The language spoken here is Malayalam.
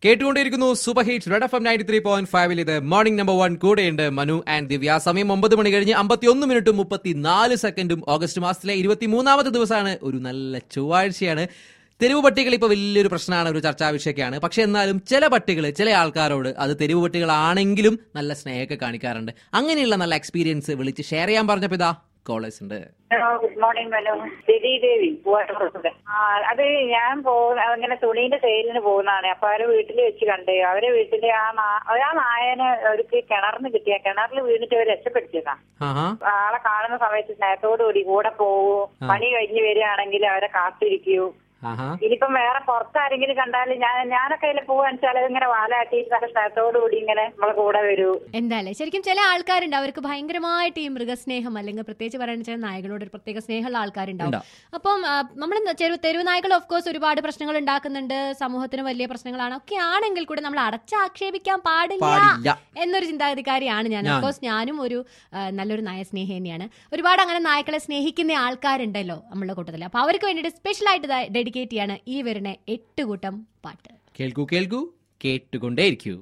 കേട്ടുകൊണ്ടിരിക്കുന്നു super hit red F M ninety three point ഫൈവിൽ ഇത് മോർണിംഗ് നമ്പർ വൺ കൂടെയുണ്ട് മനു ആൻഡ് ദിവ്യ സമയം ഒമ്പത് മണി കഴിഞ്ഞ് അമ്പത്തി ഒന്ന് മിനിറ്റും മുപ്പത്തിനാല് സെക്കൻഡും ഓഗസ്റ്റ് മാസത്തിലെ ഇരുപത്തി മൂന്നാമത്തെ ദിവസമാണ് ഒരു നല്ല ചൊവ്വാഴ്ചയാണ് തെരുവ് പട്ടികൾ ഇപ്പോൾ വലിയൊരു പ്രശ്നമാണ് ഒരു ചർച്ചാ വിഷയമൊക്കെയാണ് പക്ഷെ എന്നാലും ചില പട്ടികൾ ചില ആൾക്കാരോട് അത് തെരുവ് പട്ടികളാണെങ്കിലും നല്ല സ്നേഹമൊക്കെ കാണിക്കാറുണ്ട് അങ്ങനെയുള്ള നല്ല എക്സ്പീരിയൻസ് വിളിച്ച് ഷെയർ ചെയ്യാൻ പറഞ്ഞപ്പോൾ ഇതാ കോളേഴ്സ് ഉണ്ട് hello good morning Manu Rathi Devi Poovattoor ആ അത് ഞാൻ പോകുന്ന അങ്ങനെ തുണീന്റെ സെയിലിന് പോകുന്നതാണ് അപ്പൊ അവരെ വീട്ടിൽ വെച്ച് കണ്ട് അവരെ വീട്ടില് ആ നാ- ആ നായനെ അവർക്ക് കിണറിന് കിട്ടിയ കിണറിൽ വീണിട്ട് അവർ രക്ഷപ്പെടുത്തിയതാ ആഹാ ആളെ കാണുന്ന സമയത്ത് സ്നേഹത്തോടു കൂടി കൂടെ പോവും പണി കഴിഞ്ഞ് വരികയാണെങ്കിൽ അവരെ കാത്തിരിക്കൂ ആഹാ ഇനിയിപ്പം വേറെ പുറത്താരെങ്കിലും കണ്ടാൽ ഞാൻ ഞാനൊക്കെ അതിൽ പോവാന്ന് വെച്ചാൽ ഇങ്ങനെ വാലാട്ടിയിട്ട് നല്ല സ്നേഹത്തോടു കൂടി ഇങ്ങനെ നമ്മളെ കൂടെ വരൂ എന്തായാലും ശരിക്കും ചില ആൾക്കാരുണ്ട് അവർക്ക് ഭയങ്കരമായിട്ട് ഈ മൃഗസ്നേഹം അല്ലെങ്കിൽ പ്രത്യേകിച്ച് പറയുന്ന ചില നായകളോട് ഒരു പ്രത്യേക സ്നേഹമുള്ള ആൾക്കാരുണ്ടാവും ഉണ്ടാവും. അപ്പം നമ്മൾ തെരുവ് തെരുവ് നായകൾ ഓഫ് കോഴ്സ് ഒരുപാട് പ്രശ്നങ്ങൾ ഉണ്ടാക്കുന്നുണ്ട് സമൂഹത്തിന് വലിയ പ്രശ്നങ്ങളാണ് ഒക്കെ ആണെങ്കിൽ കൂടെ നമ്മൾ അടച്ചാക്ഷേപിക്കാൻ പാടില്ല പാടില്ല. എന്നൊരു ചിന്താഗതിക്കാരിയാണ് ഞാൻ ഓഫ് കോഴ്സ് ഞാനും ഒരു ആ, നല്ലൊരു നായസ്നേഹി തന്നെയാണ് ഒരുപാട് അങ്ങനെ നായ്ക്കളെ സ്നേഹിക്കുന്ന ആൾക്കാരുണ്ടല്ലോ നമ്മളുടെ കൂട്ടത്തിൽ അപ്പൊ അവർക്ക് വേണ്ടിയിട്ട് സ്പെഷ്യൽ ആയിട്ട് ഡെഡിക്കേറ്റ് ചെയ്യാണ് ഈ വരുന്ന എട്ട് കൂട്ടം പാട്ട് കേൾക്കൂ കേൾക്കൂ കേട്ടുകൊണ്ടേയിരിക്കൂ